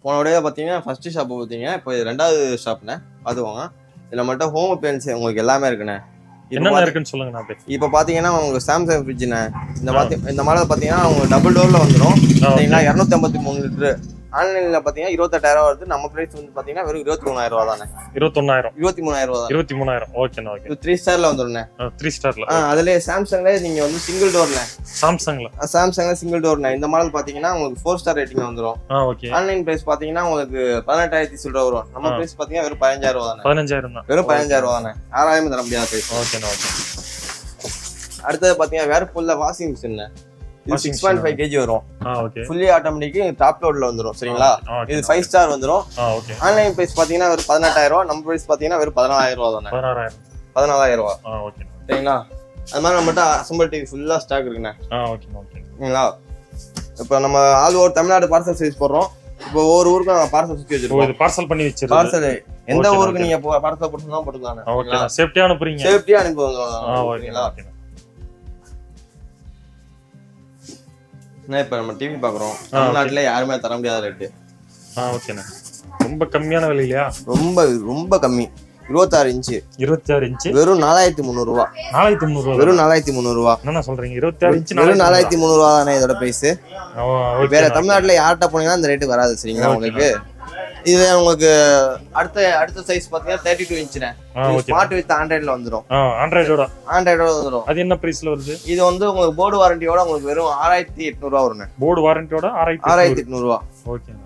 போன உடைய பார்த்தீங்கன்னா ஃபர்ஸ்ட் ஷாப் பார்த்தீங்க இப்போ இது ரெண்டாவது ஷாப்ண்ணே பார்த்துக்கோங்க இதில் மட்டும் ஹோம் அப்ளையன்ஸ் உங்களுக்கு எல்லாமே இருக்குண்ணே இப்போ என்னென்ன பாத்தி- இருக்குன்னு சொல்லுங்க நான் அப்படியே இப்போ பார்த்தீங்கன்னா உங்களுக்கு சாம்சங் ஃப்ரிட்ஜுண்ணே இந்த பார்த்தி இந்த மாடல் பார்த்தீங்கன்னா உங்களுக்கு டபுள் டோரில் வந்துடும் சரிங்களா இரநூத்தி ஐம்பத்தி மூணு லிட்டரு ஆன்லைனில் பார்த்தீங்கன்னா இருபத்தெட்டாயிரம் வருது நம்ம ப்ரைஸ் வந்து பார்த்தீங்கன்னா வெறும் இருபத்தி மூணாயிரம் ரூபா தானே இருபத்தொன்னாயிரம் இருபத்தி மூணாயிரம் ரூபா தான் இருபத்தி மூணாயிரம் ஓகேண்ணா ஓகே இது த்ரீ ஸ்டாரில் வந்துடும்ண்ணே த்ரீ ஸ்டார்ல ஆ அதுலேயே சாம்சங்லேயே நீங்கள் வந்து சிங்கிள் டோர்ண்ணே சாம்சங்ல சாம்சங்ல சிங்கிள் டோர்ண்ணே இந்த மாடல் பார்த்தீங்கன்னா உங்களுக்கு ஃபோர் ஸ்டார் ரேட்டிங் வந்துடும் ஆ ஓகே ஆன்லைன் பிரைஸ் பாத்தீங்கன்னா உங்களுக்கு பதினெட்டாயிரத்தி சில்லற வரும் நம்ம ஆ. பிரைஸ் பாத்தீங்கன்னா வெறும் பதினஞ்சாயிரம் ரூபா தானே பதினஞ்சாயிரம் தான் வெறும் பதினஞ்சாயிரம் ரூபா தானே ஆறாயிரம் தர முடியாத பிரைஸ் ஓகேண்ணா ஓகே அடுத்தது பாத்தீங்கன்னா வேர்பூல்ல வாஷிங் மிஷின் இது Washing six point machine. Five kg வரும் ஆ ஓகே ஃபுல்லி ஆட்டோமேட்டிக் டாப் லோட்ல வந்துரும் சரிங்களா ஆ, okay, இது okay. ஃபைவ் ஸ்டார் வந்துரும் ஆ ஓகே ஆன்லைன் பிரைஸ் பாத்தீங்கன்னா வெறும் பதினெட்டாயிரம் ரூபா நம்ம பிரைஸ் பாத்தீங்கன்னா வெறும் பதினாலாயிரம் ரூபா தானே பதினாறாயிரம் பதினாலாயிரம் ரூபா ஆ ஓகே சரிங்களா அது மாதிரி நம்மகிட்ட அசம்பிள் டிவி ஃபுல்லா ஸ்டாக் இருக்குண்ணே ஆ ஓகே ஓகே சரிங்களா இப்போ நம்ம all over Tamil Nadu parcel service போடுறோம் இப்போ ஒவ்வொரு ஊருக்கும் நாங்கள் பார்சல் சுற்றி ஓ வச்சிருக்கோம் இது பார்சல் பண்ணி வச்சிருக்கோம் பார்சல் எந்த Okay, ஊருக்கு okay. நீங்க பார்சல் போட்டுருந்தா போட்டுக்கலாம் ஓகே சேஃப்டியா அனுப்புறீங்க சேஃப்டியா அனுப்பி ஆ வந்துடுவோம் ஓகே சரிங்களா ஓகே என்ன இப்போ நம்ம டிவி பார்க்குறோம் okay. தமிழ்நாட்டில் யாருமே தர முடியாத ரேட்டு ஆ ஓகேண்ணா ரொம்ப கம்மியான விலையிலையா ரொம்ப ரொம்ப கம்மி இருபத்தாறு இன்ச்சு இருபத்தாறு இன்ச்சு வெறும் நாலாயிரத்தி முந்நூறுரூவா நாலாயிரத்தி முந்நூறுவா வெறும் நாலாயிரத்தி முந்நூறுரூவா என்னண்ணா சொல்றீங்க இருபத்தாறு இன்ச்சு வெறும் நாலாயிரத்தி முந்நூறுரூவா தானே இதோட ப்ரைஸ் ஓகே வேற தமிழ்நாட்டில் யார்கிட்ட போனீங்கன்னா இந்த ரேட்டு வராது சரிங்களா Okay. உங்களுக்கு இது உங்களுக்கு அடுத்த அடுத்த சைஸ் பார்த்தீங்கன்னா தேர்ட்டி டூ இன்ச்சுனே ஆ ஓகே ஸ்மார்ட் வித் ஆண்ட்ராய்டில் வந்துடும் ஆ ஆண்ட்ராய்டோட ஆண்ட்ராய்டோட வந்துடும் அது என்ன பிரைஸ்ல வருது இது வந்து உங்களுக்கு போர்டு வாரண்டியோட உங்களுக்கு வெறும் ஆறாயிரத்தி எட்நூறுவா வருங்க போர்டு வாரண்டியோட ஆறாயிரத்தி ஆறாயிரத்தி எட்நூறுவா ஓகே ஓகே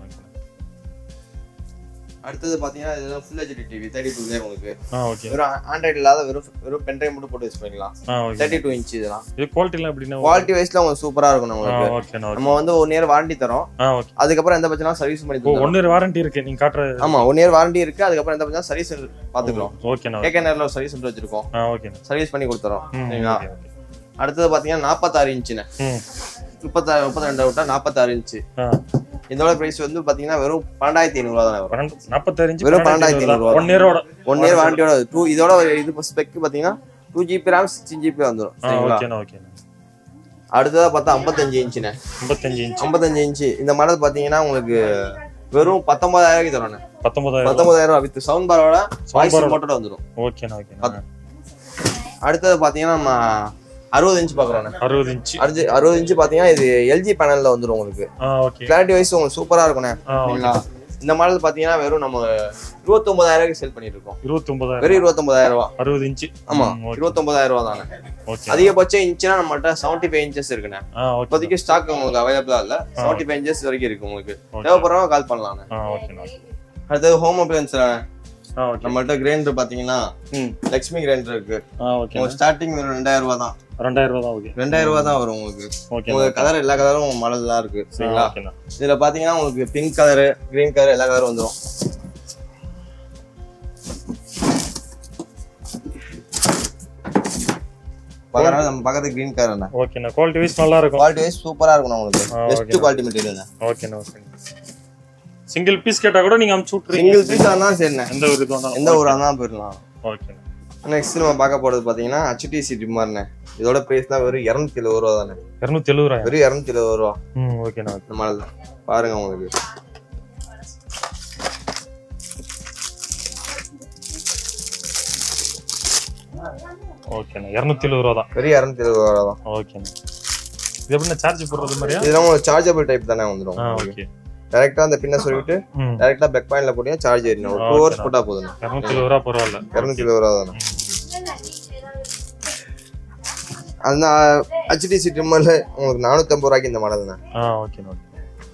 அடுத்தது பார்த்தீங்கன்னா இதெல்லாம் ஃபுல் ஹெச்டி டிவி தேர்ட்டி டூலேயே உங்களுக்கு ஆ ஓகே வெறும் ஆண்ட்ராய்டு இல்லாத வெறும் வெறும் பென்ட்ரைவ் மட்டும் போட்டு யூஸ் பண்ணிக்கலாம் ஆ ஓகே தேர்ட்டி டூ இன்ச் இதெல்லாம் இது குவாலிட்டிலாம் எப்படின்னா குவாலிட்டி வைஸ்ல உங்களுக்கு சூப்பரா இருக்கும் ஆ உங்களுக்கு ஓகேண்ணா ஓகே நம்ம வந்து ஒன் இயர் வாரண்டி தரோம் ஆ ஓகே அதுக்கப்புறம் எந்த பிரச்சனை சர்வீஸ் பண்ணி ஓ தரோம் ஒன் இயர் வாரண்டி இருக்கு நீங்க காட்டுற ஆமா ஒன் இயர் வாரண்டி இருக்கு அதுக்கப்புறம் எந்த பிரச்சனை சர்வீஸ் பாத்துக்கிறோம் ஓகேண்ணா கேகே நேரில் சர்வீஸ் சென்டர் வச்சிருக்கோம் ஆ ஓகேண்ணா சர்வீஸ் பண்ணி கொடுத்துறோம் ம் சரிங்களா ஓகே ஓகே அடுத்தது பாத்தீங்கன்னா நாற்பத்தாறு இன்ச்சுன்னு ம் முப்பத்தாறு முப்பத்தி ரெண்டு விட்டா நாற்பத்தாறு இன்ச்சு ஆ இதோட பிரைஸ் வந்து பாத்தீங்கன்னா வெறும் பன்னெண்டாயிரத்தி ஐநூறுவா தானே வரும் பன்னெண்டு நாற்பத்தாறு இன்ச்சு வெறும் பன்னெண்டாயிரத்தி ஐநூறுவா ஒன் இயரோட ஒன் இயர் வாரண்டியோட டூ இதோட இது ஸ்பெக் பாத்தீங்கன்னா two GB RAM sixteen GB வந்துடும் ஆ சரிங்களா ஓகேண்ணா ஓகேண்ணா அடுத்ததா பார்த்தா ஐம்பத்தஞ்சு இன்ச்சுண்ணே ஐம்பத்தஞ்சு இன்ச்சு ஐம்பத்தஞ்சு இன்ச்சு இந்த மாடல் பாத்தீங்கன்னா உங்களுக்கு வெறும் பத்தொன்பதாயிரம் தரணும் பத்தொன்பதாயிரம் பத்தொன்பதாயிரம் ரூபாய் வித் சவுண்ட் பாரோட வாய்ஸ் bar-ஓட. மோட்டோட வந்துடும் ஓகேண்ணா ஓகேண்ணா அடுத்தது பாத்தீங்கன்னா நம்ம அறுபது இன்ச் பாக்குறோம் அறுபது இன்ச்சு அறுபது அறுபது இன்ச் பாத்தீங்கன்னா இது எல்ஜி பேனல்ல வந்துடும் உங்களுக்கு ஆ ஓகே கிளாரிட்டி வைஸ் உங்களுக்கு சூப்பரா இருக்கும்ண்ணே ஆ ஓகே சரிங்களா இந்த மாடல் பாத்தீங்கன்னா வெறும் நம்ம இருபத்தொன்பதாயிரம் செல் பண்ணிட்டு இருக்கோம் இருபத்தி ஒன்பதாயிரம் வெறும் இருபத்தொன்பதாயிரம் ரூபா அறுபது இன்ச்சு ஆமா ம், ஓகே இருபத்தொன்பதாயிரம் ரூபா தானே ஓகே அதிகபட்ச இன்ச்சுனா நம்மகிட்ட செவன்டி ஃபைவ் இன்ச்சஸ் இருக்குண்ணே ஆ ஓகே இப்போதைக்கு ஸ்டாக் உங்களுக்கு அவைலபிளா இல்ல செவன்டி ஃபைவ் இன்ச்சஸ் வரைக்கும் இருக்கு உங்களுக்கு ஓகே தேவைப்படுறவங்க கால் பண்ணலாண்ணே ஆ ஓகேண்ணா ஓகே அடுத்தது ஹோம் அப்ளையன்ஸ் ஆ ஓகே நம்மள்ட்ட கிரைண்டர் பாத்தீங்கன்னா ம் லக்ஷ்மி கிரைண்டர் இருக்கு ஆ ஓகே உங்களுக்கு ஸ்டார்டிங் வெறும் ரெண்டாயிரம் ரூபா தான் ரெண்டாயிரம் ரூபா தான் ஓகே ரெண்டாயிரம் ரூபா தான் வரும் உங்களுக்கு ஓகே உங்களுக்கு கலர் எல்லா கலரும் மாடல் தான் இருக்கு சரிங்களா ஓகேண்ணா இதுல பாத்தீங்கன்னா உங்களுக்கு பிங்க் கலரு கிரீன் கலர் எல்லா கலரும் வந்துடும் பக்கத்துல நம்ம பக்கத்து கிரீன் கலர் என்ன ஓகேண்ணா குவாலிட்டி வைஸ் நல்லா இருக்கும் குவாலிட்டி வைஸ் சூப்பரா இருக்கும் உங்களுக்கு ஆ, பெஸ்ட் okay. குவாலிட்டி மெட்டீரியல் ஓகேண்ணா ஓகே சிங்கிள் பீஸ் கேட்டா கூட நீங்க அமுச்சு விட்றீங்க சிங்கிள் பீஸ் இருந்தாலும் சரிண்ணே எந்த ஒரு இது வந்தாலும் எந்த ஊரா இருந்தாலும் போயிடலாம் ஓகேண்ணா நெக்ஸ்ட் நம்ம பார்க்க போறது பாத்தீங்கன்னா ஹச்டிசி டிமார்னே இதோட பிரைஸ் தான் வெறும் இரநூத்தி எழுபது ரூபா தானே இரநூத்தி எழுபது ரூபாய் வெறும் இரநூத்தி எழுபது ரூபா ம் ஓகேண்ணா ஓகே இந்த மாடல் பாருங்க உங்களுக்கு ஓகேண்ணா இரநூத்தி எழுபது ரூபா தான் வெறும் இரநூத்தி எழுபது ரூபா தான் ஓகேண்ணா இது எப்படின்னா சார்ஜ் போடுறது மாதிரியா இதெல்லாம் உங்களுக்கு சார்ஜபிள் டைப் தானே வந்துடும் ஆ ஓகே டேரக்டா அந்த பின்ன சொல்லிட்டு ம் டேரக்டா பேக் பாயிண்ட்ல போட்டீங்கன்னா சார்ஜ் ஏறிடும் ஒரு ஆ, டூ okay ஹவர்ஸ் தான். போட்டா போதும் இரநூத்தி எழுபது ரூபா பரவாயில்ல இரநூத்தி எழுபது ரூபா தானே அந்த ஹெச்டிசி ட்ரிம்மர்ல உங்களுக்கு நானூத்தி ஐம்பது ரூபாய்க்கு இந்த மாடல் தானே ஆ ஓகேண்ணா ஓகே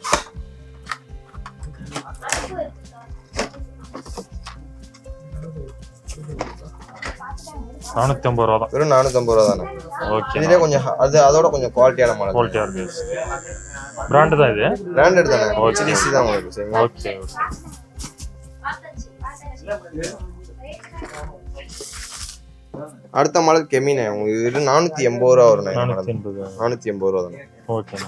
நானூத்தி ஐம்பது ரூபா தான் வெறும் நானூத்தி ஐம்பது ரூபா தானே ஓகே இதுலயே கொஞ்சம் அது அதோட கொஞ்சம் குவாலிட்டியான மாடல் குவாலிட்டியா இருக்கு பிராண்டு தான் இது பிராண்டட் தானே ஹெச்டிசி தான் உங்களுக்கு சரிங்களா ஓகே ஓகே அடுத்த மாடல் கெமினே உங்களுக்கு இது நானூத்தி எண்பது ரூபா வரும் இந்த நானூத்தி மாடல் எண்பது நானூத்தி எண்பது ரூபா தானே ஓகேண்ணா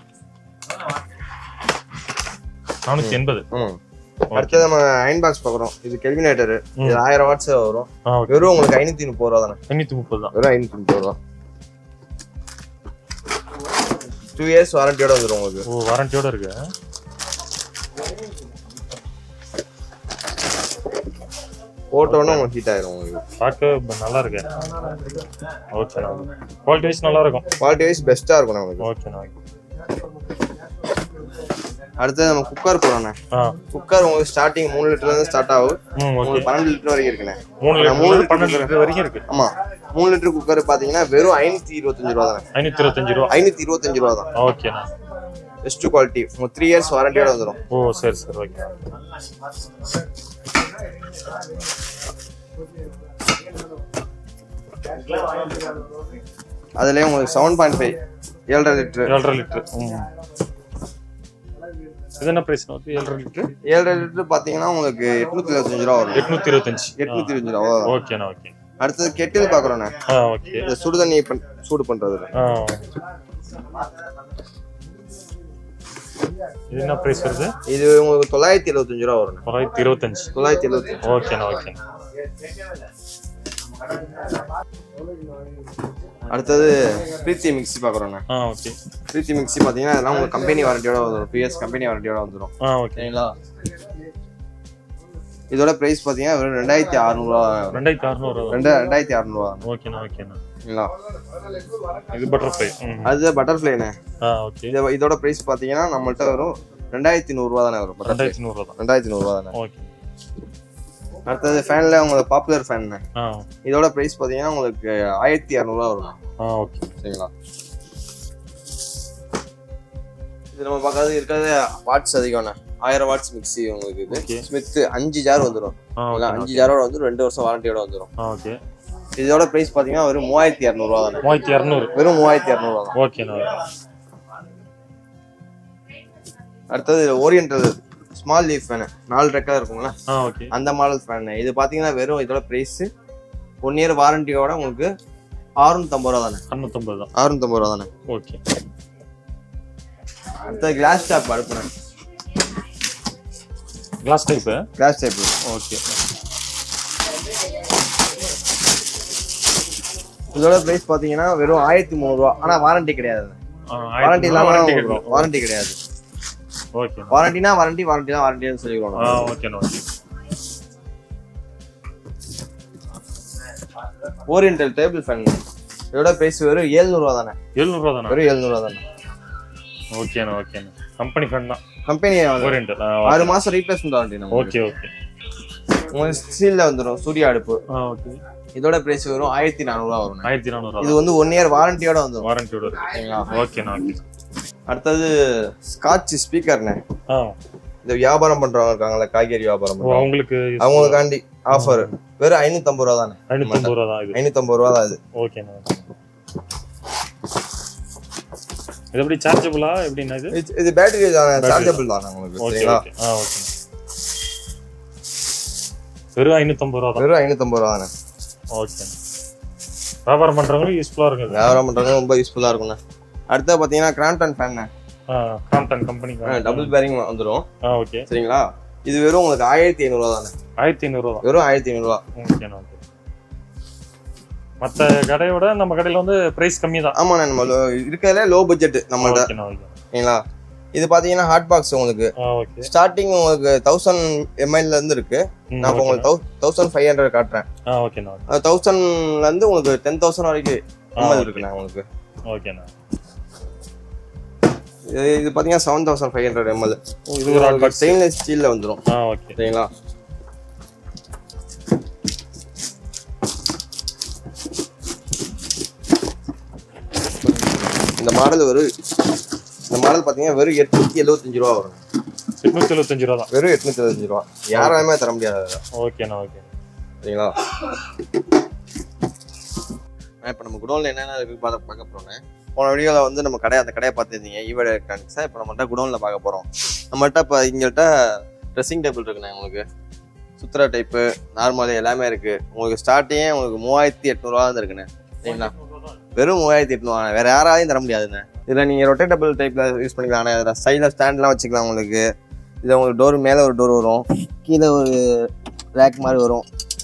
நானூத்தி எண்பது ஆமா அடுத்தது நம்ம அயன் பாக்ஸ் பாக்குறோம் இது கெல்வினேட்டர் இது ம். ஆயிரம் வாட்ஸ் வரும் ஆ ஓகே வெறும் உங்களுக்கு ஐநூத்தி முப்பது ரூபா தானே எண்ணூத்தி முப்பது தான் வெறும் ஐநூத்தி முப்பது ரூபா டூ இயர்ஸ் வாரண்டியோட வந்துடும் உங்களுக்கு ஓ வாரண்டியோட இருக்கு போட்டோன்னே உங்களுக்கு ஹீட் ஆயிரும் உங்களுக்கு பார்க்க ப- நல்லா இருக்கு ஓகேண்ணா குவாலிட்டி வைஸ் நல்லா இருக்கும் குவாலிட்டி வைஸ் பெஸ்ட்டாக இருக்கும் நமக்கு ஓகேண்ணா அடுத்தது நம்ம குக்கர் போகிறோண்ணே ஆ குக்கர் உங்களுக்கு ஸ்டார்டிங் மூணு லிட்டர்லேருந்து ஸ்டார்ட் ஆகும் ம் ஓகே உங்களுக்கு பன்னெண்டு லிட்டர் வரைக்கும் இருக்குண்ணே மூணு நான் மூணு லிட்டர் லிட்டர் பன்னெண்டு லிட்டர் வரைக்கும் இருக்கு ஆமா மூணு லிட்டர் குக்கர் பாத்தீங்கன்னா வெறும் ஐநூத்தி இருபத்தஞ்சு ரூபா தானே ஐநூத்தி இருபத்தஞ்சு ரூபா ஐநூத்தி இருபத்தஞ்சு ரூபா தான் ஓகேண்ணா பெஸ்ட் குவாலிட்டி உங்க த்ரீ இயர்ஸ் வாரண்டியோட வந்துடும் ஓ சரி சரி ஓகே அதுலயே உங்களுக்கு செவன் பாயிண்ட் ஃபைவ் ஏழரை லிட்டர் ஏழரை லிட்டர் ம் இது என்ன பிரைஸ் வந்து ஏழரை லிட்டர் ஏழரை லிட்டர் பாத்தீங்கன்னா உங்களுக்கு எட்நூத்தி இருபத்தஞ்சு ரூபா வரும் எட்நூத்தி இருபத்தஞ்சு எட்நூத்தி இருபத்தஞ்சு ரூபா வரும் ஓகேண்ணா ஓகே அடுத்தது கெட்டில் பாக்குறோண்ணே ஆ ஓகே இந்த சுடு தண்ணி பண்- சூடு பண்றது ஆ இது என்ன பிரைஸ் வருது இது உங்களுக்கு தொள்ளாயிரத்தி எழுபத்தஞ்சு ரூபா வரும் தொள்ளாயிரத்தி இருபத்தஞ்சு தொள்ளாயிரத்தி எழுபத்தி ஓகேண்ணா ஓகேண்ணா அடுத்தது பிரீத்தி மிக்ஸி பாக்குறோண்ணே ஆ ஓகே பிரீத்தி மிக்ஸி பாத்தீங்கன்னா அதெல்லாம் உங்களுக்கு கம்பெனி வாரண்டியோட வந்துடும் டூ இயர்ஸ் கம்பெனி வாரண்டியோட வந்துடும் ஆ ஓகே சரிங்களா இதோட பிரைஸ் பாத்தீங்கன்னா வெறும் ரெண்டாயிரத்தி அறுநூறுவா ரெண்டாயிரத்தி அறுநூறு ரெண்டு ரெண்டாயிரத்தி அறுநூறுவா ஓகேண்ணா ஓகேண்ணா சரிங்களா இது பட்டர்ஃப்ளை ம் அது பட்டர்ஃப்ளைண்ணே ஆ ஓகே இது இதோட பிரைஸ் பாத்தீங்கன்னா நம்மள்ட்ட வரும் ரெண்டாயிரத்தி நூறுரூவா தானே வரும் butterfly. ரெண்டாயிரத்தி நூறுரூவா தான் ரெண்டாயிரத்தி நூறுரூவா தானே ஓகே அடுத்தது ஃபேன்ல உங்களுக்கு பாப்புலர் ஃபேன் ஆ இதோட பிரைஸ் பாத்தீங்கன்னா உங்களுக்கு ஆயிரத்தி இரநூறுவா வரும் ஆ ஓகே சரிங்களா இது நம்ம பார்க்கறது இருக்கிறது வாட்ஸ் அதிகம்ண்ணே ஆயிரம் வாட்ஸ் மிக்ஸி உங்களுக்கு இது Okay. ஸ்மித் அஞ்சு ஜார் வந்துடும் ஆ இல்ல, ஓகே அஞ்சு ஜாரோட வந்து ரெண்டு வருஷம் வாரண்டியோட வந்துடும் ஆ ஓகே இதோட பிரைஸ் பாத்தீங்கன்னா வெறும் மூவாயிரத்தி இரநூறுவா தானே மூவாயிரத்தி இரநூறு வெறும் மூவாயிரத்தி இரநூறுவா தான் ஓகேண்ணா அடுத்தது ஓரியன்டல் ஸ்மால் லீஃப் ஃபேனு நாலு ரெக்கா இருக்குங்களா ஆ ஓகே அந்த மாடல் ஃபேன் இது பாத்தீங்கன்னா வெறும் இதோட பிரைஸ் ஒன் இயர் வாரண்டியோட உங்களுக்கு அறுநூத்தம்பது ரூபா தானே அறுநூத்தம்பது தான் அறுநூத்தம்பது ரூபா தானே ஓகே அடுத்தது கிளாஸ் டாப் அடுப்புறேன் glass type glass type okay இதோட பிரைஸ் பாத்தீங்கன்னா வெறும் ஆயிரத்தி முந்நூறுவா ஆனா வாரண்டி கிடையாது வாரண்டி இல்லாம வாரண்டி கிடையாது ஓகே வாரண்டினா வாரண்டி வாரண்டி தான் வாரண்டின்னு சொல்லிக்கிறோம் ஆ நம்ம. ஓகேண்ணா ஓகே ஓரியன்டல் டேபிள் ஃபேன் இதோட பிரைஸ் வெறும் ஏழ்நூறுவா தானே எழுநூறுவா தானே வெறும் ஏழ்நூறுவா தானே ஓகேண்ணா ஓகேண்ணா கம்பெனி ஃபேன் தான் கம்பெனி ஓரியன்டல் ஆறு மாசம் ரீப்ளேஸ்மெண்ட் வாரண்டி நம்ம ஓகே ஓகே உங்களுக்கு ஸ்டீல்ல வந்துடும் சூர்யா அடுப்பு ஆ ஓகே இதோட பிரைஸ் வெறும் ஆயிரத்தி நானூறுவா வரும் ஆயிரத்தி நானூறுவா இது வந்து ஒன் இயர் வாரண்டியோட வந்துடும் வாரண்டியோட இருக்கு சரிங்களா ஓகேண்ணா ஓகே அடுத்தது ஸ்காட்ச் ஸ்பீக்கர்னே ஆ இந்த வியாபாரம் பண்றவங்க இருக்காங்கல்ல காய்கறி வியாபாரம் ஓ பண்றவங்க அவங்களுக்கு அவங்களுக்காண்டி ஆஃபர் வெறும் ஐநூத்தம்பது ரூபா தானே ஐநூத்தம்பது ரூபா தான் இது ஐநூத்தம்பது ரூபா தான் இது ஓகேண்ணா இது எப்படி சார்ஜபிளா எப்படின்னா இது இது- இது பேட்டரி சார்ஜபிள் தான் உங்களுக்கு ஓகே சரிங்களா ஓகே ஆ ஓகே வெறும் ஐநூத்தம்பது ரூபா தான் வெறும் ஐநூத்தம்பது ரூபா தானே ஓகே வியாபாரம் பண்றவங்களுக்கு யூஸ்ஃபுல்லா இருக்குது வியாபாரம் பண்றவங்க ரொம்ப யூஸ்ஃபுல்லா இருக்கும்ண்ணே அடுத்து பாத்தீங்கன்னா கிராம்டன் ஃபேன் ஆ காம்டன் கம்பெனி டபுள் பேரிங் வந்துடும் ஆ ஓகே சரிங்களா இது வெறும் உங்களுக்கு ஆயிரத்தி ஐநூறுவா தானே ஆயிரத்தி ஐநூறுரூவா தான் வெறும் ஆயிரத்தி ஐநூறுவா ஓகேண்ணா ஓகே மற்ற கடையோட நம்ம கடையில் வந்து ப்ரைஸ் கம்மி தான் ஆமாண்ணே நம்ம லோ- இருக்கிறதுல லோ பட்ஜெட் நம்மள்ட்ட ஓகேண்ணா ஓகே சரிங்களா இது பாத்தீங்கன்னா ஹாட் பாக்ஸ் உங்களுக்கு ஆ ஓகே ஸ்டார்டிங் உங்களுக்கு தௌசண்ட் எம்ஐல இருந்து இருக்கு ம், நான் இப்போ ஓகேண்ணா. உங்களுக்கு தௌசண்ட் ஃபைவ் ஹண்ட்ரட் காட்டுறேன் ஆ ஓகேண்ணா ஓகே தௌசண்ட்ல இருந்து உங்களுக்கு டென் தௌசண்ட் வரைக்கும் ஆ, எம்எல் ஓகே. இருக்குண்ணே உங்களுக்கு ஓகேண்ணா இது இது பாத்தீங்கன்னா seven thousand five hundred ML இது ஒரு hot box. இது ஸ்டெயின்லெஸ் ஸ்டீல்ல வந்துடும் ஆ ஓகே சரிங்களா இந்த மாடல் வெறும் இந்த மாடல் பாத்தீங்கன்னா வெறும் எட்நூத்தி எழுபத்தஞ்சு ரூபா வரும் எட்நூத்தி எழுபத்தஞ்சு ரூபா தான் வெறும் எட்நூத்தி எழுபத்தஞ்சு ரூபா யாராலுமே தர முடியாது அதை. ஓகேண்ணா ஓகே சரிங்களா இப்போ நம்ம குடோன்ல என்னென்ன இருக்கு பார்க்க பார்க்க போறோம்னு போன வீடியோவில் வந்து நம்ம கடை அந்த கடையை பார்த்துருந்தீங்க ஈவட் எலக்ட்ரானிக்ஸா இப்போ நம்மள்ட்ட குடோனில் பார்க்க போகிறோம் நம்மள்ட்ட இப்போ இங்கள்கிட்ட ட்ரெஸ்ஸிங் டேபிள் இருக்குண்ணே உங்களுக்கு சுத்துற டைப்பு நார்மல் எல்லாமே இருக்கு உங்களுக்கு ஸ்டார்டிங்கே உங்களுக்கு மூவாயிரத்தி எட்நூறுவா தான் இருக்குண்ணே சரிங்களா வெறும் மூவாயிரத்தி எட்நூறுவா வேற யாராலையும் தர முடியாதுண்ணே இதில் நீங்கள் ரொட்டேட்டபிள் டைப்பில் யூஸ் பண்ணிக்கலாம் ஆனால் இதில் சைடில் ஸ்டாண்ட்லாம் வச்சுக்கலாம் உங்களுக்கு இதில் உங்களுக்கு டோர் மேலே ஒரு டோர் வரும் கீழே ஒரு ரேக் மாதிரி வரும்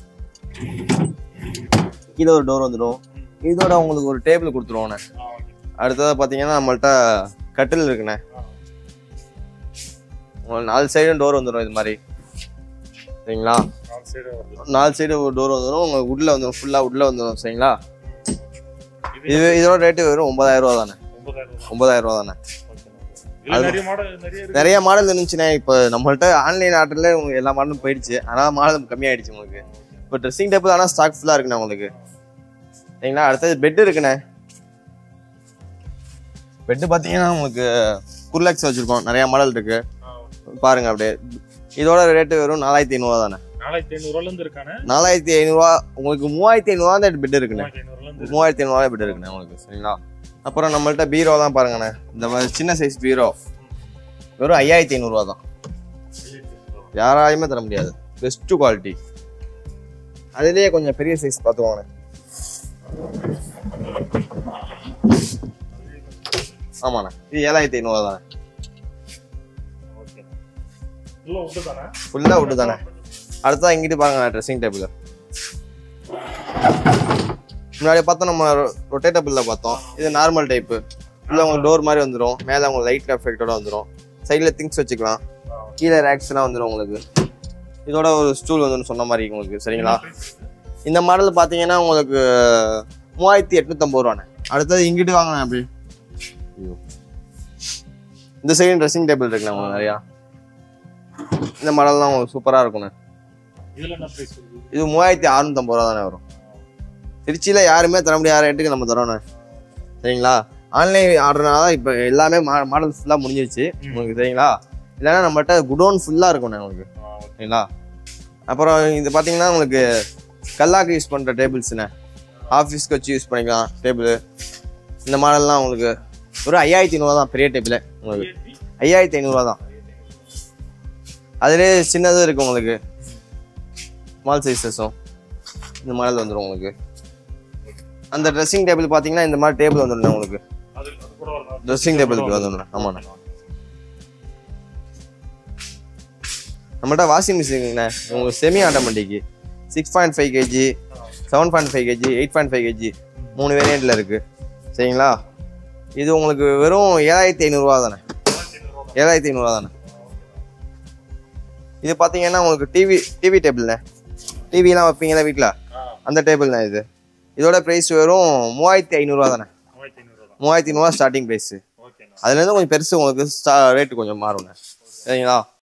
கீழே ஒரு டோர் வந்துடும் இதோட உங்களுக்கு ஒரு டேபிள் கொடுத்துருவோண்ணே அடுத்ததாக பார்த்தீங்கன்னா நம்மள்ட்ட கட்டில் இருக்குண்ணே உங்களுக்கு நாலு சைடும் டோர் வந்துடும் இது மாதிரி சரிங்களா நாலு சைடு வருது நாலு சைடு ஒரு டோர் வந்துடும் உங்களுக்கு உள்ள வந்துடும் ஃபுல்லாக உள்ள வந்துடும் சரிங்களா இது இது இதோட ரேட்டு வெறும் ஒன்பதாயிரம் ரூபா தானே ஒன்பதாயிரம் ரூபாய் ஒன்பதாயிரம் ரூபா தானே இதுல நிறைய மாடல் நிறைய இருக்கு நிறைய மாடல் இருந்துச்சுண்ணே இப்போ நம்மள்ட்ட ஆன்லைன் ஆர்டர்ல உங்களுக்கு எல்லா மாடலும் போயிடுச்சு அதனால மாடல் கம்மியாயிடுச்சு உங்களுக்கு இப்போ ட்ரெஸ்ஸிங் டேபிள் ஆனால் ஸ்டாக் ஃபுல்லாக இருக்குண்ணே உங்களுக்கு சரிங்களா அடுத்தது பெட் இருக்குண்ணே பெட்டு பார்த்தீங்கன்னா உங்களுக்கு குர்லாக்ஸ் வச்சிருக்கோம் நிறைய மாடல் இருக்கு பாருங்க அப்படியே இதோட ரேட்டு வெறும் நாலாயிரத்தி ஐநூறுவா தானே நாலாயிரத்தி ஐநூறு ரூபாய்ல இருந்து இருக்கானே நாலாயிரத்தி ஐநூறுவா உங்களுக்கு மூவாயிரத்தி ஐநூறுவா தான் பெட் இருக்குண்ணே மூவாயிரத்தி ஐநூறுல இருந்து மூவாயிரத்தி ஐநூறுவா பெட் இருக்குண்ணே உங்களுக்கு சரிங்களா அப்புறம் நம்மள்ட்ட பீரோ தான் பாருங்கண்ணே இந்த மாதிரி சின்ன சைஸ் பீரோ வெறும் ஐயாயிரத்தி ஐநூறுவா தான் இருக்கு. யாராலையுமே தர முடியாது பெஸ்ட் குவாலிட்டி அதுலயே கொஞ்சம் பெரிய சைஸ் பார்த்துக்கோங்க ஆமாண்ணே இது ஏழாயிரத்தி ஐநூறுவா தானே ஓகே உள்ள விட்டு தானே ஃபுல்லாக விட்டு தானே அடுத்தா இங்கிட்டு பாருங்க ட்ரெஸ்ஸிங் டேபிள் முன்னாடி பார்த்தோம் நம்ம ரொட்டேட்டபிளில் பார்த்தோம் இது நார்மல் டைப்பு உள்ள உங்களுக்கு டோர் மாதிரி வந்துடும் மேலே உங்களுக்கு லைட் எஃபெக்டோட வந்துடும் சைடில் திங்ஸ் வச்சுக்கலாம் கீழே ரேக்ஸ்லாம் வந்துடும் உங்களுக்கு இதோட ஒரு ஸ்டூல் வந்துடும் சொன்ன மாதிரி உங்களுக்கு சரிங்களா இந்த மாடல் பார்த்தீங்கன்னா உங்களுக்கு மூவாயிரத்தி எட்நூத்தம்பது ரூபாண்ணே அடுத்தது இங்கிட்டு வாங்கினேன் அப்படி ஐயோ. இந்த சைடு ட்ரெஸ்ஸிங் டேபிள் இருக்குண்ணே உங்களுக்கு நிறையா இந்த மாடல்லாம் உங்களுக்கு சூப்பராக இருக்குண்ணே இதுல என்ன பிரைஸ் வருது இது மூவாயிரத்தி அறுநூத்தம்பது ரூபா தானே வரும் திருச்சியில் யாருமே தர முடியாத ரேட்டுக்கு நம்ம தரோண்ணே சரிங்களா ஆன்லைன் ஆர்டர்னால தான் இப்போ எல்லாமே மா மாடல் ஃபுல்லாக முடிஞ்சிருச்சு உங்களுக்கு சரிங்களா இல்லைன்னா நம்மகிட்ட குடோன் ஃபுல்லாக இருக்கும்ண்ணே உங்களுக்கு ஆ, ஓகே. சரிங்களா அப்புறம் இது பார்த்தீங்கன்னா உங்களுக்கு கல்லாக்கு யூஸ் பண்ணுற டேபிள்ஸ்ண்ணே ஆஃபீஸ்க்கு வச்சு யூஸ் பண்ணிக்கலாம் டேபிள் இந்த மாடல்லாம் உங்களுக்கு ஒரு ஐயாயிரத்தி ஐநூறுவா தான் பெரிய டேபிள் உங்களுக்கு ஐயாயிரத்தி ஐநூறுவா தான் அதுலேயே சின்னதும் இருக்குது உங்களுக்கு ஸ்மால் சைஸஸும் இந்த மாடல் வந்துடும் உங்களுக்கு அந்த ட்ரெஸ்ஸிங் டேபிள் பார்த்தீங்கன்னா இந்த மாதிரி டேபிள் வந்துடும் உங்களுக்கு அது அது கூட வருதா? ட்ரெஸ்ஸிங் டேபிளுக்கு வந்துடும் ஆமாண்ணே நம்மள்ட்ட வாஷிங் மிஷின்ண்ணே உங்களுக்கு semi automatic six point five KG seven point five KG eight point five KG மூணு வேரியண்ட்டில் இருக்குது சரிங்களா இது உங்களுக்கு வெறும் ஏழாயிரத்தி ஐநூறுரூவா தானே ஏழாயிரத்தி ஐநூறுரூவா தானே இது பார்த்தீங்கன்னா உங்களுக்கு டிவி டிவி டேபிள்ண்ணே டிவிலாம் வைப்பீங்களா வீட்டில் ஆ, அந்த டேபிள்ண்ணே இது இதோட ப்ரைஸ் வெறும் மூவாயிரத்தி ஐநூறுரூவா தானே மூவாயிரத்தி ஐநூறு ரூபா தான். மூவாயிரத்தி ஐநூறுரூவா ஸ்டார்டிங் ப்ரைஸு ஓகேண்ணா அதுலேருந்து கொஞ்சம் பெருசு உங்களுக்கு ரேட்டு கொஞ்சம் மாறும்ண்ணே சரிங்களா